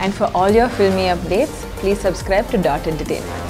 And for all your filmy updates, please subscribe to Dot Entertainment.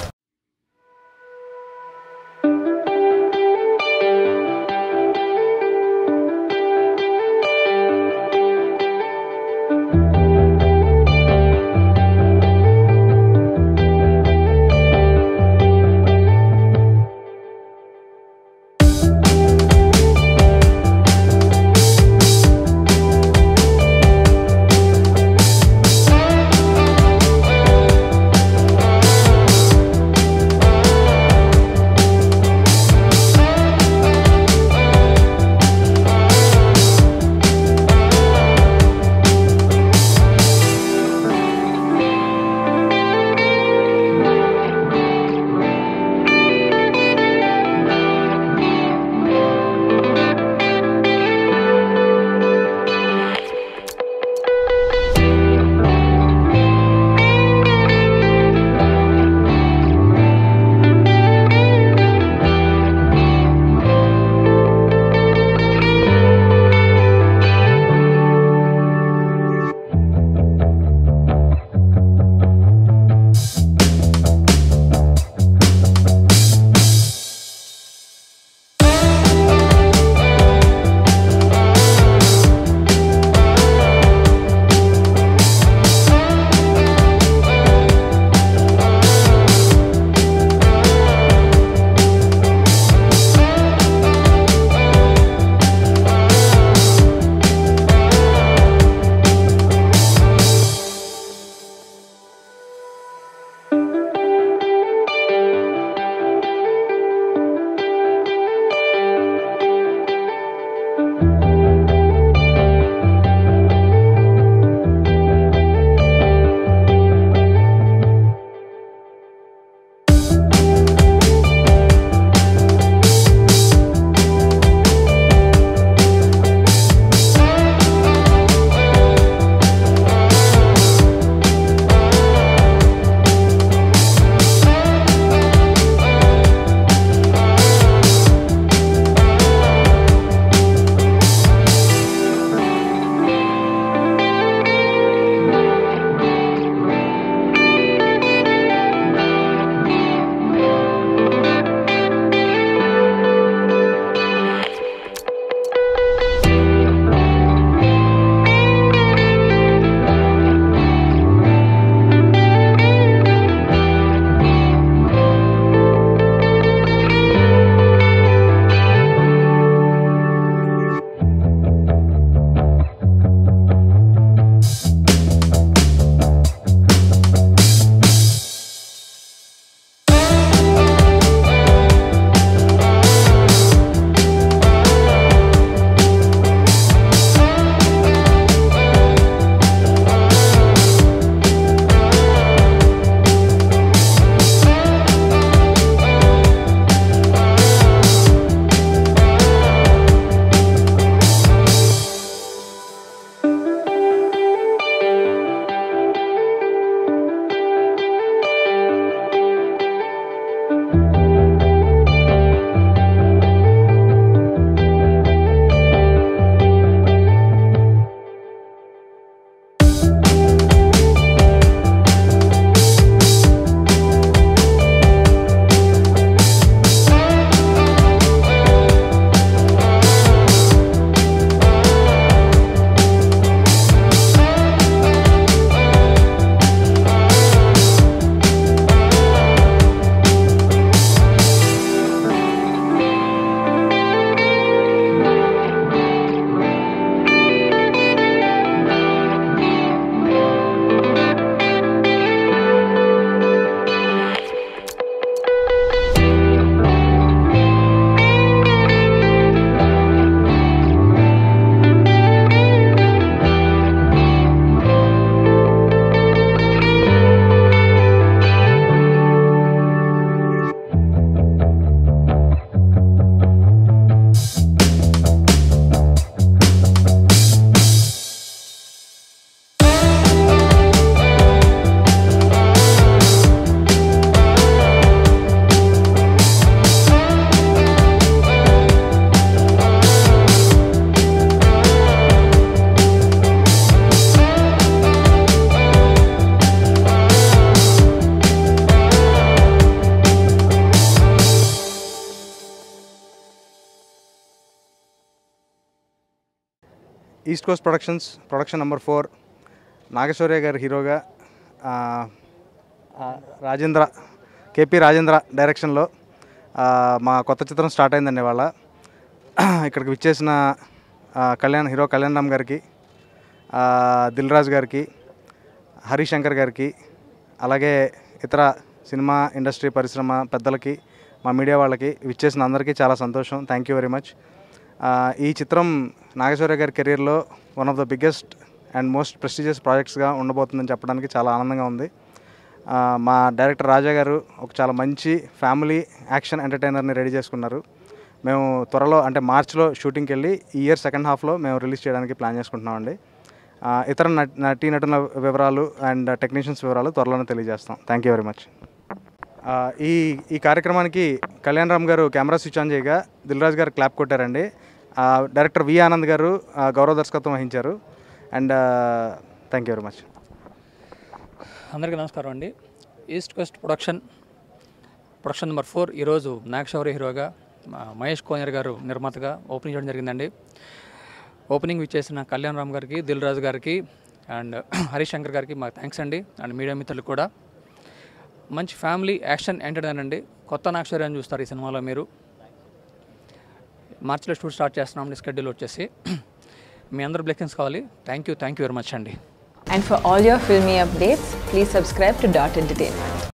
East coast productions production number four Nagashaurya గారి హీరోగా ఆ, ఆ, Rajendra KP Rajendra డైరెక్షన్లో ఆ, మా కొత్త చిత్రం స్టార్ట్ అయిందండి ఇవాళ ఇక్కడికి విచ్చేసిన ఆ, కళ్యాణ్ హీరో కళ్యాణ్ రామ్ గారికి ఆ, దిల్ రాజు గారికి హరీష్ శంకర్ గారికి అలాగే ఇతర సినిమా ఇండస్ట్రీ పరిశ్రమ పెద్దలకి మా మీడియా వాళ్ళకి విచ్చేసిన అందరికీ చాలా సంతోషం థ్యాంక్ యూ వెరీ మచ్ ఈ చిత్రం నాగేశ్వర గారి కెరీర్లో one of the biggest and most prestigious ప్రాజెక్ట్స్గా ఉండబోతుందని చెప్పడానికి చాలా ఆనందంగా ఉంది ఆ, మా డైరెక్టర్ రాజా గారు ఒక చాలా మంచి ఫ్యామిలీ యాక్షన్ ఎంటర్టైనర్ని రెడీ చేసుకున్నారు మేము త్వరలో అంటే మార్చ్లో షూటింగ్కి వెళ్ళి ఈ ఇయర్ సెకండ్ హాఫ్లో మేము రిలీజ్ చేయడానికి ప్లాన్ చేసుకుంటున్నామండి ఆ, ఇతర నట- నటీ నటుల వివరాలు అండ్ టెక్నీషియన్స్ వివరాలు త్వరలోనే తెలియజేస్తాం థ్యాంక్ యూ వెరీ మచ్ ఆ, ఈ ఈ కార్యక్రమానికి కళ్యాణ్ రామ్ గారు కెమెరా స్విచ్ ఆన్ చేయగా దిల్రాజ్ గారు క్లాప్ కొట్టారండి ఆ, డైరెక్టర్ వి ఆనంద్ గారు ఆ, గౌరవ దర్శకత్వం వహించారు and thank you very much అందరికీ నమస్కారం అండి east coast production production number four ఈరోజు నాగశౌరి హీరోగా మా మహేష్ కోనేర్ గారు నిర్మాతగా ఓపెనింగ్ చేయడం జరిగిందండి ఓపెనింగ్ ఇచ్చేసిన కళ్యాణ్ రామ్ గారికి దిల్ రాజు గారికి అండ్ హరీష్ శంకర్ గారికి మా థ్యాంక్స్ అండి అండ్ మీడియా మిత్రులకు కూడా మంచి ఫ్యామిలీ యాక్షన్ ఎంటర్టైన్ అండి కొత్త నాగశౌర్యాన్ని చూస్తారు ఈ సినిమాలో మీరు మార్చిలో షూట్ స్టార్ట్ చేస్తున్నాం స్కెడ్యూల్ వచ్చేసి మీ అందరు బ్లెస్సింగ్స్ కావాలి thank you thank you very much అండి And for all your filmy updates, please subscribe to Dot Entertainment.